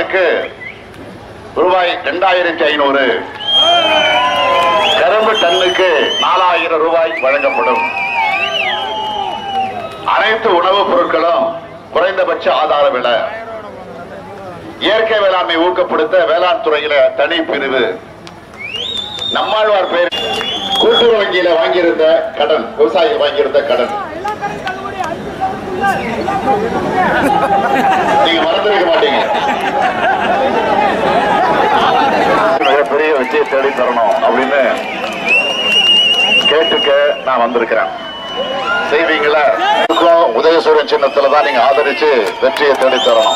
ஹெக்டருக்கு ரூபாய் இரண்டாயிரத்தி ஐநூறு கரும்பு டன்னுக்கு நாலாயிரம் ரூபாய் வழங்கப்படும் அனைத்து உணவுப் பொருட்களும் குறைந்தபட்ச ஆதார விலை இயற்கை வேளாண்மை ஊக்கப்படுத்த வேளாண் துறையில தனி பிரிவு நம்மாழ்வார் பேர் கூட்டுறவு வங்கியில வாங்கியிருந்த கடன் விவசாயி வாங்கியிருந்த கடன் நீங்க மறந்துருக்க மாட்டீங்க மிகப்பெரிய வெற்றியை தேடி தரணும் அப்படின்னு கேட்டுக்க நான் வந்திருக்கிறேன் செய்வீங்களா இதுக்கும் உதயசூரன் சின்னத்துல தான் நீங்க ஆதரிச்சு வெற்றியை தேடி தரணும்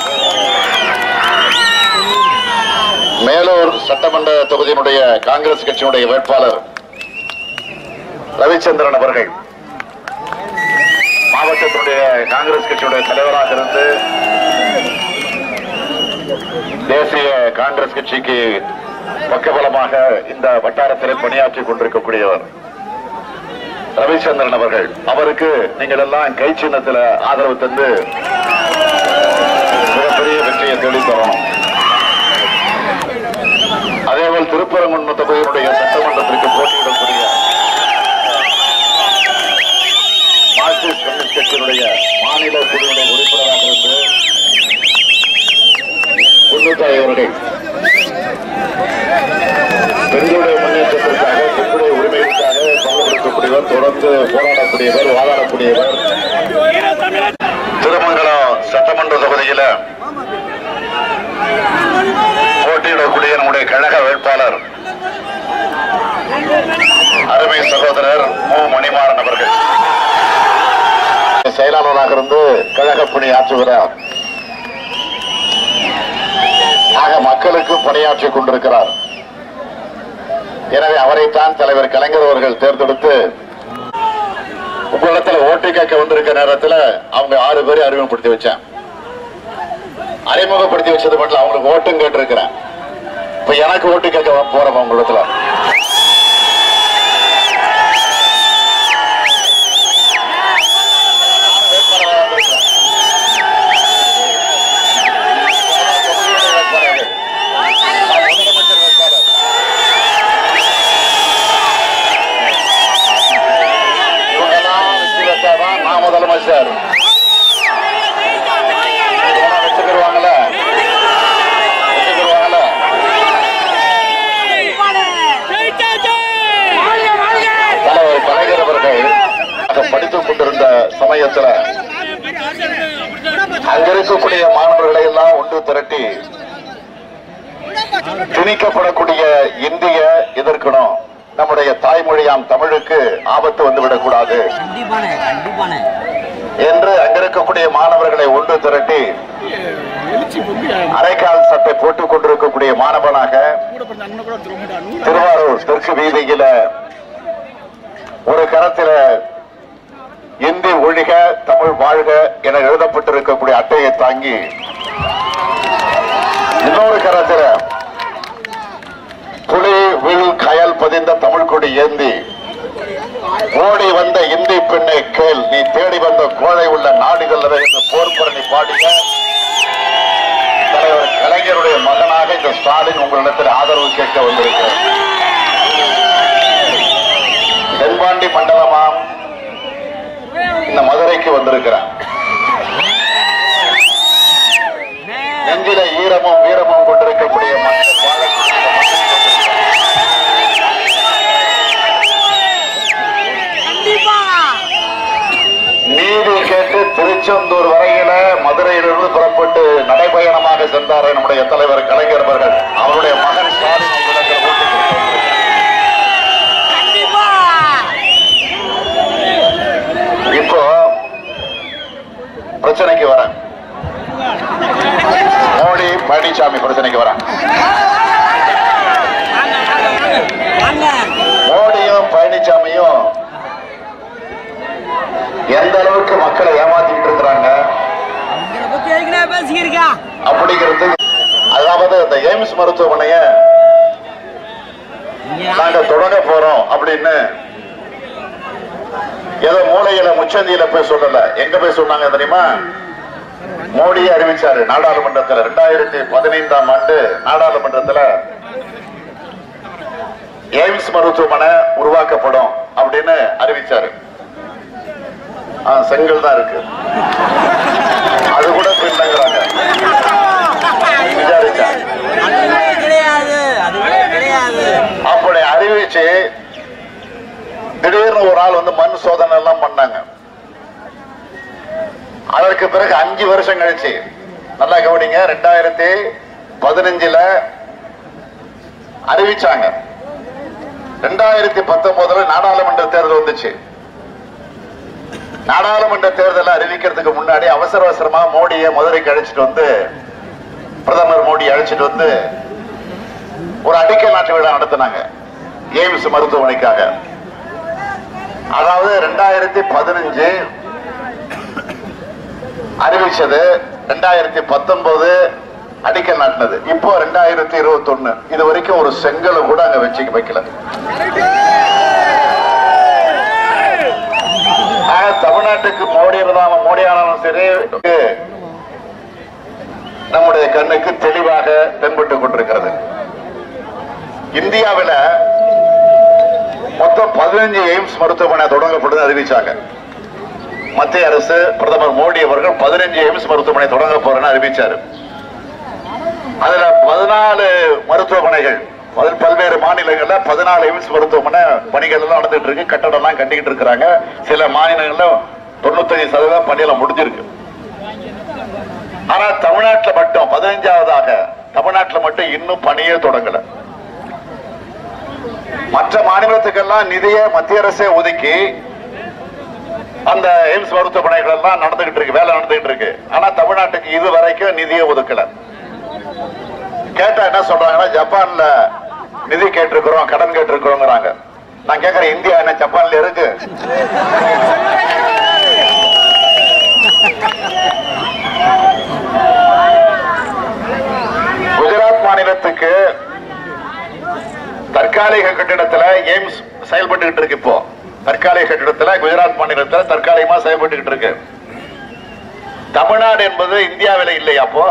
மேலூர் சட்டமன்ற தொகுதியினுடைய காங்கிரஸ் கட்சியினுடைய வேட்பாளர் ரவிச்சந்திரன் அவர்கள் மாவட்டத்தினுடைய காங்கிரஸ் கட்சியுடைய தலைவராக இருந்து தேசிய காங்கிரஸ் கட்சிக்கு பக்கபலமாக இந்த வட்டாரத்தில் பணியாற்றிக் கொண்டிருக்கக்கூடியவர் ரவிச்சந்திரன் அவர்கள் அவருக்கு நீங்கள் எல்லாம் கை சின்னத்தில் ஆதரவு தந்து மிகப்பெரிய வெற்றியை தேடித் தரணும் அதேபோல் திருப்பரங்குன்றம் தொகுதியினுடைய சட்டமன்றத்திற்கு போட்டியிடக்கூடிய மார்க்சிஸ்ட் கம்யூனிஸ்ட் கட்சியினுடைய மாநில குழுவினுடைய உறுப்பினராக இருந்து குன்னுத்தாய் அவர்கள் பெண்களுடைய முன்னேற்றத்திற்காக பெண்களுடைய உரிமைகளுக்காக பங்கெடுக்கக்கூடியவர் தொடர்ந்து போராடக்கூடியவர் வாதாடக்கூடியவர் திருமங்கலம் சட்டமன்ற தொகுதியில போட்டியிடக்கூடிய நம்முடைய கழக வேட்பாளர் அருமை சகோதரர் மு மணிமாறன் அவர்கள் செயலாளராக இருந்து கழக பணி ஆற்றுகிறார் ஆக மக்களுக்கு பணியாற்றிக் கொண்டிருக்கிறார் எனவே அவரைத்தான் தலைவர் கலைஞர் அவர்கள் தேர்ந்தெடுத்து உங்களிடத்துல ஓட்டு கேட்க வந்திருக்க நேரத்துல அவங்க ஆறு பேரை அறிமுகப்படுத்தி வச்சேன் அறிமுகப்படுத்தி வச்சது மட்டும் இல்ல, அவங்களுக்கு ஓட்டும் கேட்டிருக்கிறேன் இப்ப எனக்கு ஓட்டு கேட்க போறவங்க உங்களிடத்துல முதலமைச்சர் வேட்பாளர் இவங்கெல்லாம் வெற்றி பெற்றாதான் நான் முதலமைச்சர் இவங்கெல்லாம் வெற்றி பெறுவாங்கல்ல வெற்றி பெறுவாங்கல்ல தலைவர் கலைஞர் அவர்கள் அதை படித்துக் கொண்டிருந்த சமயத்துல அங்க இருக்கக்கூடிய மாணவர்களை எல்லாம் ஒன்று திரட்டி திணிக்கப்படக்கூடிய இந்திய எதிர்க்கணும் நம்முடைய தாய்மொழியாம் தமிழுக்கு ஆபத்து வந்துவிடக் கூடாது கண்டிப்பானே கண்டிப்பானே என்று அங்க இருக்கக்கூடிய மாணவர்களை ஒன்று திரட்டி அரைக்கால் சட்டை போட்டுக் கொண்டிருக்கக்கூடிய மாணவனாக திருவாரூர் தெற்கு வீதியில ஒரு கரத்தில இந்தி ஒழிக தமிழ் வாழ்க என எழுதப்பட்டிருக்கக்கூடிய அட்டையை தாங்கி இன்னொரு கரத்தில புலி வில் கயல் பதிந்த தமிழ் கொடி ஏந்தி ஓடி வந்த இந்தி பெண்ணை கேள் நீ தேடி வந்த கோழை உள்ள நாடுகள் என்று போர்பரணி பாடிய தலைவர் கலைஞருடைய மகனாக இந்த ஸ்டாலின் உங்களிடத்தில் ஆதரவு கேட்க வந்திருக்கிறார் தென்பாண்டி மண்டலமாம் இந்த மதுரைக்கு வந்திருக்கிறார் நெஞ்சில ஈரமும் வீரமும் கொண்டிருக்கக்கூடிய மக்கள் வாழக்கூடிய இந்த மண்ணில் வந்திருக்கிறார். நீதி கேட்டு திருச்செந்தூர் வரையில மதுரையிலிருந்து புறப்பட்டு நடைபயணமாக சென்றார் நம்முடைய தலைவர் கலைஞர் அவர்கள் அவருடைய மகன் ஸ்டாலின் உங்களிடத்தில் ஓட்டு கேட்க வந்திருக்கிறார். இப்போ பிரச்சனைக்கு வரேன் மோடி பழனிசாமி பிரச்சனைக்கு வரேன் வாங்க மோடியும் பழனிசாமியும் எந்த அளவுக்கு மக்களை ஏமாத்திட்டு இருக்கிறாங்க இதை பத்தி எதுக்குண்ணே பேசிக்கிறீங்க அப்படிங்கிறது அதாவது இந்த எய்ம்ஸ் மருத்துவமனைய நாங்க தொடங்க போறோம் அப்படின்னு ஏதோ மூளையில முச்சந்தியில போய் சொல்லல எங்க போய் சொன்னாங்க தெரியுமா மோடி அறிவிச்சாரு நாடாளுமன்றத்துல ரெண்டாயிரத்தி பதினைந்தாம் ஆண்டு நாடாளுமன்றத்துல எய்ம்ஸ் மருத்துவமனை உருவாக்கப்படும் அப்படின்னு அறிவிச்சாரு ஆ, செங்கல் தான் இருக்கு அது கூட பின்னுங்கிறாங்க விசாரிச்சா அதுவே கிடையாது அதுவே கிடையாது அப்படி அறிவிச்சு திடீர்னு ஒரு ஆள் வந்து மண் சோதனை எல்லாம் பண்ணாங்க அதற்கு பிறகு அஞ்சு வருஷம் கழிச்சு நல்லா கவனிங்க ரெண்டாயிரத்தி பதினஞ்சுல அறிவிச்சாங்க ரெண்டாயிரத்தி பத்தொன்பதுல நாடாளுமன்ற தேர்தல் வந்துச்சு நாடாளுமன்ற தேர்தலை அறிவிக்கிறதுக்கு முன்னாடி அவசர அவசரமா மோடியை மதுரைக்கு அழைச்சிட்டு வந்து பிரதமர் மோடி அழைச்சிட்டு வந்து ஒரு அடிக்கல் நாட்டு விழா நடத்தினாங்க எய்ம்ஸ் மருத்துவமனைக்காக அதாவது ரெண்டாயிரத்தி பதினஞ்சு அறிவிச்சது ரெண்டாயிரத்தி பத்தொன்பது அடிக்கல் நாட்டினது இப்போ ரெண்டாயிரத்தி இருபத்தி ஒண்ணு இது வரைக்கும் ஒரு செங்கலை கூட அங்க வச்சு வைக்கல ஆக தமிழ்நாட்டுக்கு மோடி இருந்தாலும் மோடி ஆனாலும் சரி நம்முடைய கண்ணுக்கு தெளிவாக தென்பட்டுக் கொண்டிருக்கிறது இந்தியாவில மொத்தம் பதினஞ்சு எய்ம்ஸ் மருத்துவமனை தொடங்கப்படும் அறிவிச்சாங்க மத்திய அரசு பிரதமர் மோடி அவர்கள் பதினஞ்சு எய்ம்ஸ் மருத்துவமனை தொடங்க போறேன்னு அறிவிச்சாரு அதுல பதினாலு மருத்துவமனைகள் அதில் பல்வேறு மாநிலங்கள்ல பதினாலு எய்ம்ஸ் மருத்துவமனை பணிகள் எல்லாம் நடந்துட்டு இருக்கு கட்டடம் எல்லாம் கட்டிக்கிட்டு இருக்கிறாங்க சில மாநிலங்கள்ல தொண்ணூத்தஞ்சு சதவீதம் பணியெல்லாம் முடிஞ்சிருக்கு ஆனா தமிழ்நாட்டுல மட்டும் பதினைஞ்சாவதாக தமிழ்நாட்டுல மட்டும் இன்னும் பணியே தொடங்கல மற்ற மாநிலத்துக்கெல்லாம் நிதியை மத்திய அரசே ஒதுக்கி அந்த எய்ம்ஸ் மருத்துவமனைகள் எல்லாம் நடந்துகிட்டு இருக்கு வேலை நடந்துகிட்டு இருக்கு ஆனா தமிழ்நாட்டுக்கு இது வரைக்கும் நிதியை ஒதுக்கல கேட்டா என்ன சொல்றாங்கன்னா ஜப்பான்ல நிதி கேட்டிருக்கிறோம் கடன் கேட்டிருக்கிறோங்கிறாங்க நான் கேட்கிறேன் இந்தியா என்ன ஜப்பான்ல இருக்கு குஜராத் மாநிலத்துக்கு தற்காலிக கட்டிடத்துல எய்ம்ஸ் செயல்பட்டுக்கிட்டு இருக்கு இப்போ தற்காலிக கட்டிடத்துல குஜராத் மாநிலத்துல தற்காலிகமா செயல்பட்டுக்கிட்டு இருக்கு தமிழ்நாடு என்பது இந்தியாவில இல்லையா அப்போ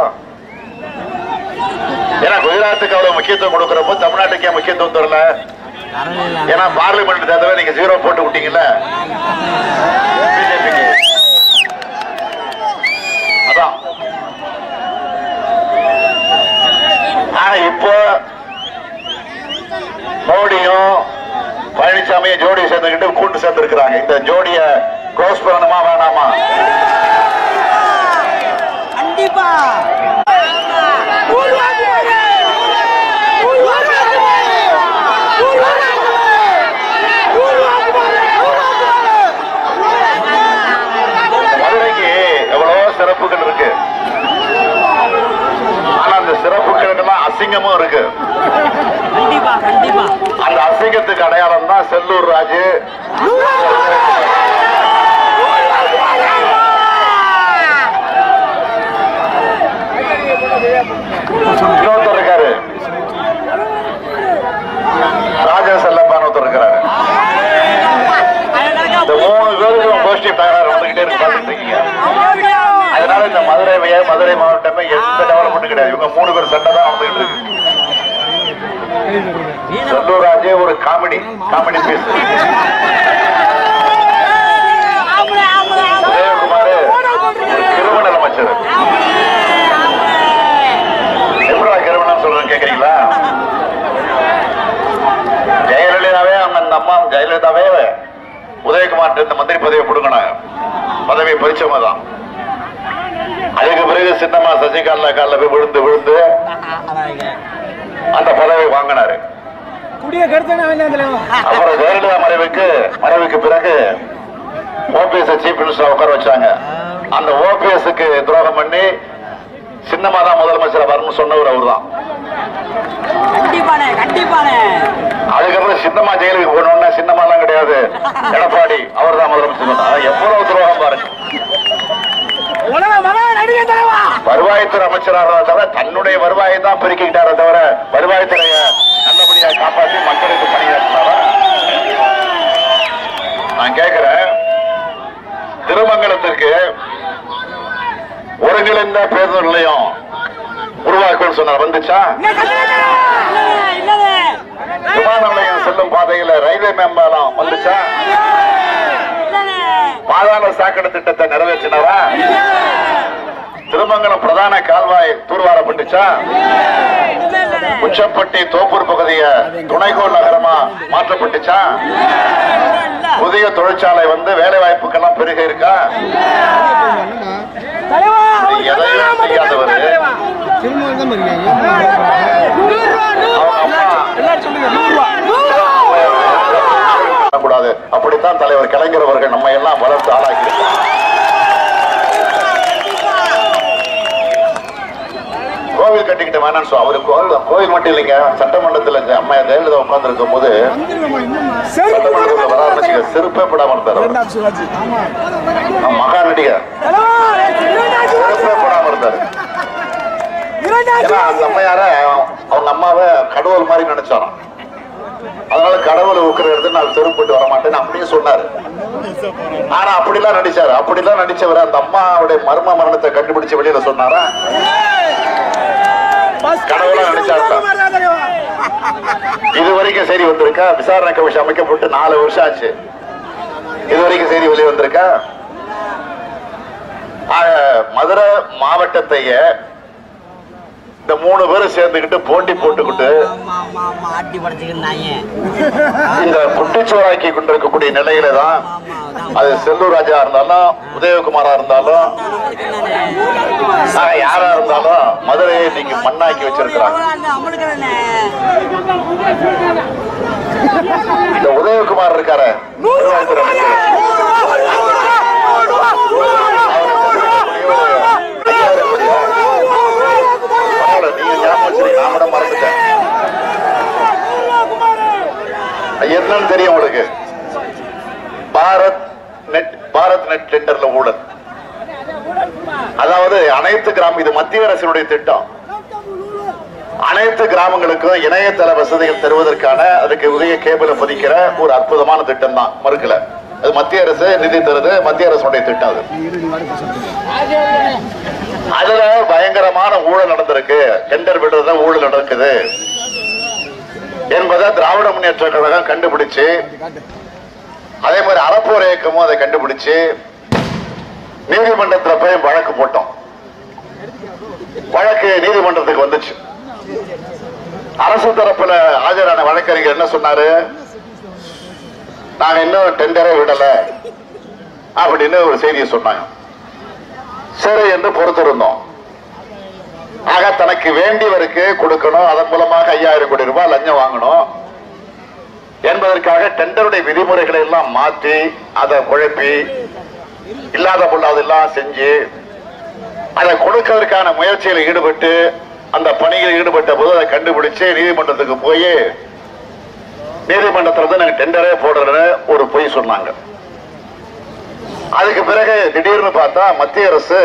ஏன்னா குஜராத்துக்கு அவ்வளவு முக்கியத்துவம் கொடுக்கிறப்போ தமிழ்நாட்டுக்கு ஏன் முக்கியத்துவம் தரல தரல ஏன்னா பார்லிமெண்ட் தேர்தல நீங்க ஜீரோ போட்டு விட்டீங்கல்ல பிஜேபிக்கு அதான் ஆனா இப்போ மோடியும் பழனிசாமியும் ஜோடி சேர்ந்துக்கிட்டு கூட்டு சேர்ந்து இருக்கிறாங்க இந்த ஜோடிய க்ளோஸ் பண்ணணுமா வேணாமா கண்டிப்பா மதுரைக்கு எவ்வளவோ சிறப்புகள் இருக்கு ஆனா அந்த சிறப்புகளுக்கெல்லாம் அசிங்கமும் இருக்கு கண்டிப்பா கண்டிப்பா அந்த அசிங்கத்துக்கு அடையாளம் தான் செல்லூர் ராஜு இன்னொருத்தர் இருக்காரு ராஜா செல்லப்பான்னு ஒருத்தர் இருக்கிறாரு இந்த மூணு பேருக்கு கோஷ்டி தகராறு வந்துகிட்டே இருக்கு பார்த்துட்டு இருக்கீங்க அதனால இந்த மதுரை மைய- மதுரை மாவட்டமே எந்த டெவலப்மெண்ட் கிடையாது இவங்க மூணு பேர் சண்டை தான் வந்துகிட்டு இருக்கு செல்லூர் ராஜே ஒரு comedy comedy piece Udhayakumar criminal அமைச்சர் எப்படா கிரிமினல் சொல்றேன் கேக்குறீங்களா ஜெயலலிதாவே அவங்க அந்த அம்மா ஜெயலலிதாவே உதயகுமார் இந்த மந்திரி பதவியை கொடுக்கணும் பதவியை பறிச்சவங்க தான் அதுக்கு பிறகு சின்னம்மா சசிகலா காலில் போய் விழுந்து விழுந்து அந்த பதவியை வாங்கினாரு குடிய கெடுத்தன வேண்டாம் அப்புறம் ஜெயலலிதா மறைவுக்கு மறைவுக்கு பிறகு ஓபிஎஸ் சீஃப் மினிஸ்டர் உட்கார வச்சாங்க அந்த ஓபிஎஸ்க்கு துரோகம் பண்ணி சின்னமா தான் முதலமைச்சர் வரணும்னு சொன்னவர் அவர் தான் கண்டிப்பானே கண்டிப்பானே அதுக்கப்புறம் சின்னம்மா ஜெயிலுக்கு போகணும்னா சின்னமாலாம் கிடையாது எடப்பாடி அவர் தான் முதலமைச்சர் சொன்னார். எவ்வளவு துரோகம் பாருங்க உலக மகா நடிகை தலைவா வருவாய்த்துறை அமைச்சராக தவிர தன்னுடைய வருவாயை தான் பெருக்கிக்கிட்டாரே தவிர வருவாய்த்துறையை நல்லபடியா காப்பாற்றி மக்களுக்கு பணியாற்றினாரா நான் கேட்கிறேன் திருமங்கலத்திற்கு ஒரு ஒருங்கிணைந்த பேருந்து நிலையம் உருவாக்குன்னு சொன்னார் வந்துச்சா இல்லவே, இல்லவே. விமான நிலையம் செல்லும் பாதையில ரயில்வே மேம்பாலம் வந்துச்சா இல்லவே. பாதாள சாக்கடை திட்டத்தை நிறைவேற்றினவா திருமங்கலம் பிரதான கால்வாய் தூர்வாரப்பட்டுச்சா இல்லவே, இல்லவே. உச்சப்பட்டி தோப்பூர் பகுதிய துணைக்கோள் நகரமா மாற்றப்பட்டுச்சா இல்ல. புதிய தொழிற்சாலை வந்து வேலை வாய்ப்புக்கெல்லாம் பெருக இருக்கா தலைவா இது எதையும் செய்யாதவர் திரும்ப தான் இருக்கீங்க அவங்க அம்மா எல்லாரும் சொல்லுங்க நூறு ரூபா கூடாது அப்படித்தான் தலைவர் கலைஞர் அவர்கள் நம்ம எல்லாம் வளர்த்து ஆளாக்கி கோவில் கட்டிக்கிட்ட வேணாம்னு சொல்லி அவரு கோவில் கோவில் மட்டும் இல்லைங்க சட்டமன்றத்துல இந்த அம்மா ஜெயலலிதா உட்கார்ந்து இருக்கும் போது சட்டமன்றத்துல வர ஆரம்பிச்சு செருப்பே படாம இருந்தார் அவர். இரண்டாம் சிவாஜி ஆமா நம்ம மகா நடிகர் தலைவா இரண்டாம் செருப்பே படாம இருந்தாரு இரண்டாம் ஏன்னா அந்த அம்மையார அவங்க அம்மாவை கடவுள் மாதிரி நினைச்சாராம் அதனால கடவுளை உக்கிற இடத்துல நான் செருப்பிட்டு வர மாட்டேன்னு அப்படியே சொன்னாரு ஆனா அப்படிலாம் நடிச்சாரு அப்படிலாம் நடிச்சவர் அந்த அம்மாவுடைய மர்ம மரணத்தை கண்டுபிடிச்சு வெளியில சொன்னாரா கடவுளா நினைச்சாருல. தலைவா இது வரைக்கும் செய்தி வந்திருக்கா விசாரணை கமிஷன் அமைக்கப்பட்டு நாலு வருஷம் ஆச்சு இது வரைக்கும் செய்தி வெளியே வந்திருக்கா ஆக, மதுரை மாவட்டத்தைய இந்த மூணு பேரும் சேர்ந்துக்கிட்டு போட்டி போட்டுக்கிட்டு ஆமா, ஆமா, ஆமா, ஆட்டி படைச்சுக்கிட்டாங்க. இந்த குட்டிச்சோராக்கி கொண்டிருக்கக்கூடிய நிலையில தான் ஆமா, அதான். அது செல்லூர் ராஜா இருந்தாலும் உதயகுமாரா இருந்தாலும் ஆக, யாரா இருந்தாலும் மதுரையை இன்னைக்கு மண்ணாக்கி வச்சிருக்கிறாங்க எவ்வளவு அந்த அமலுக்கு தானே? இந்த உதயகுமார் இருக்காரு நிர்வாகத்துறை அமைச்சர். பரவாயில்ல, நீங்க ஞாபகம் வச்சிருக்கீங்க, நான் கூட மறந்துட்டேன். அது என்னன்னு தெரியும் உங்களுக்கு பாரத் நெட் பாரத் நெட் டெண்டர்ல ஊழல் அதாவது அனைத்து கிராம இது மத்திய அரசினுடைய திட்டம் அனைத்து கிராமங்களுக்கும் இணையதள வசதிகள் தருவதற்கான அதுக்கு உரிய கேபிளை பதிக்கிற ஒரு அற்புதமான திட்டம் தான் மறுக்கல அது மத்திய அரசு நிதி தருது மத்திய அரசுடைய திட்டம் அது அதுல பயங்கரமான ஊழல் நடந்திருக்கு டெண்டர் விடுறதுல ஊழல் நடக்குது என்பதை திராவிட முன்னேற்ற கழகம் கண்டுபிடிச்சு அதே மாதிரி அறப்போர் இயக்கமும் அதை கண்டுபிடிச்சு நீதிமன்றத்துல போய் வழக்கு போட்டோம் வழக்கு நீதிமன்றத்துக்கு வந்துச்சு அரசு தரப்புல ஆஜரான வழக்கறிஞர் என்ன சொன்னாரு நாங்க இன்னும் டெண்டரே விடல அப்படின்னு ஒரு செய்தியை சொன்னாங்க சரி என்று பொறுத்திருந்தோம் ஆக தனக்கு வேண்டியவருக்கு கொடுக்கணும் அதன் மூலமாக ஐயாயிரம் கோடி ரூபாய் லஞ்சம் வாங்கணும் என்பதற்காக டெண்டருடைய விதிமுறைகளை எல்லாம் மாற்றி அதை குழப்பி இல்லாத பொல்லாதெல்லாம் செஞ்சு அதை கொடுக்கறதுக்கான முயற்சியில் ஈடுபட்டு அந்த பணியில் ஈடுபட்ட போது அதை கண்டுபிடிச்சு நீதிமன்றத்துக்கு போய் நீதிமன்றத்துல இருந்து நாங்க டெண்டரே போடுறேன்னு ஒரு பொய் சொன்னாங்க அதுக்கு பிறகு திடீர்னு பார்த்தா மத்திய அரசு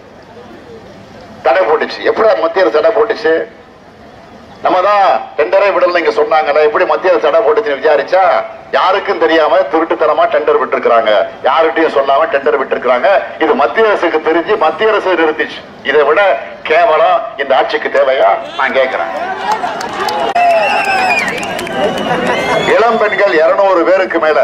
தடை போட்டுச்சு எப்படி மத்திய அரசு தடை போட்டுச்சு நம்ம தான் டெண்டரே விடல இங்க சொன்னாங்கல்ல எப்படி மத்திய அரசு தடை போட்டுச்சுன்னு விசாரிச்சா யாருக்கும் தெரியாம திருட்டுத்தனமா டெண்டர் விட்டுருக்காங்க யாருகிட்டயும் சொல்லாம டெண்டர் விட்டுருக்காங்க இது மத்திய அரசுக்கு தெரிஞ்சு மத்திய அரசு நிறுத்திச்சு இதை விட கேவலம் இந்த ஆட்சிக்கு தேவையா நான் கேட்கிறேன் இளம் பெண்கள் இருநூறு பேருக்கு மேல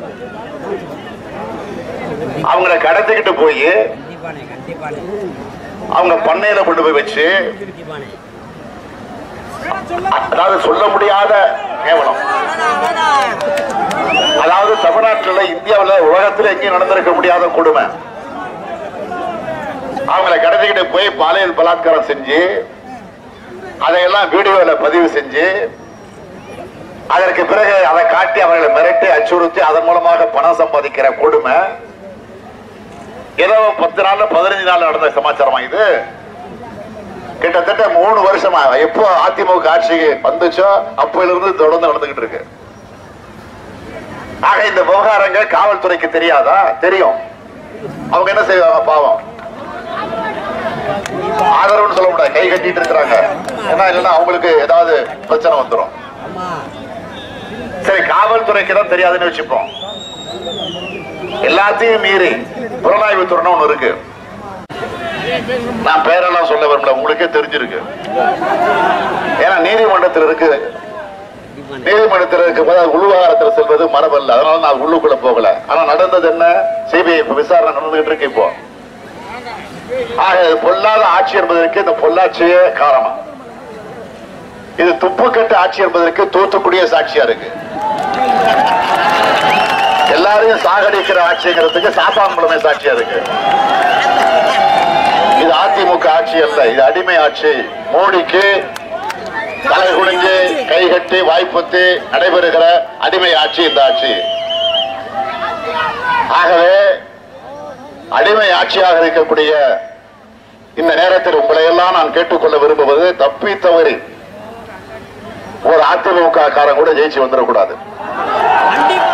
அவங்கள கடத்திக்கிட்டு போய் கண்டிப்பானே கண்டிப்பானே அவங்க பண்ணையில கொண்டு போய் வச்சு கண்டிப்பானே அதாவது சொல்ல முடியாத கேவலம் வேணாம், வேணாம். அதாவது தமிழ்நாட்டுல இந்தியாவுல உலகத்துல எங்கேயும் நடந்திருக்க முடியாத கொடுமை அவங்கள கடத்திக்கிட்டு போய் பாலியல் பலாத்காரம் செஞ்சு அதையெல்லாம் வீடியோல பதிவு செஞ்சு அதற்கு பிறகு அதை காட்டி அவர்களை மிரட்டி அச்சுறுத்தி அதன் மூலமாக பணம் சம்பாதிக்கிற கொடுமை ஏதோ பத்து நாள்ல பதினஞ்சு நாள் நடந்த சமாச்சாரமா இது கிட்டத்தட்ட மூணு வருஷமா எப்போ அதிமுக ஆட்சிக்கு வந்துச்சோ அப்போல இருந்து தொடர்ந்து நடந்துகிட்டு இருக்கு ஆக இந்த விவகாரங்கள் காவல்துறைக்கு தெரியாதா தெரியும் அவங்க என்ன செய்வாங்க பாவம் ஆதரவுன்னு சொல்ல முடியாது கை கட்டிட்டு இருக்கிறாங்க ஏன்னா இல்லைன்னா அவங்களுக்கு ஏதாவது பிரச்சனை வந்துடும் ஆமா சரி காவல்துறைக்கு தான் தெரியாதுன்னு வச்சுப்போம் எல்லாத்தையும் மீறி புலனாய்வு துறைன்னு ஒண்ணு இருக்கு நான் பேரெல்லாம் சொல்ல விரும்பல உங்களுக்கே தெரிஞ்சிருக்கு ஏன்னா நீதிமன்றத்தில் இருக்கு கண்டிப்பானே நீதிமன்றத்தில் இருக்கும் போது உள்விவகாரத்தில் செல்வது மரபல்ல அதனால நான் உள்ளுக்குள்ள போகல ஆனா நடந்தது என்ன சிபிஐ விசாரணை நடந்துகிட்டு இருக்கு இப்போ ஆக இது பொல்லாத ஆட்சி என்பதற்கு இந்த பொள்ளாச்சியே காரணம் இது துப்புக்கட்டு ஆட்சி என்பதற்கு தூத்துக்குடியே சாட்சியா இருக்கு எல்லாரையும் சாகடிக்கிற ஆட்சிங்கிறதுக்கு சாத்தான்குளமே சாட்சியா இருக்கு இது அதிமுக ஆட்சி அல்ல இது அடிமை ஆட்சி மோடிக்கு தலை குனிஞ்சு கை கட்டி வாய்ப்புத்தி நடைபெறுகிற அடிமை ஆட்சி இந்த ஆட்சி ஆகவே அடிமை ஆட்சியாக இருக்கக்கூடிய இந்த நேரத்தில் உங்களை எல்லாம் நான் கேட்டுக்கொள்ள விரும்புவது தப்பி தவறி ஒரு அதிமுக காரன் கூட ஜெயிச்சு வந்துடக்கூடாது கண்டிப்பா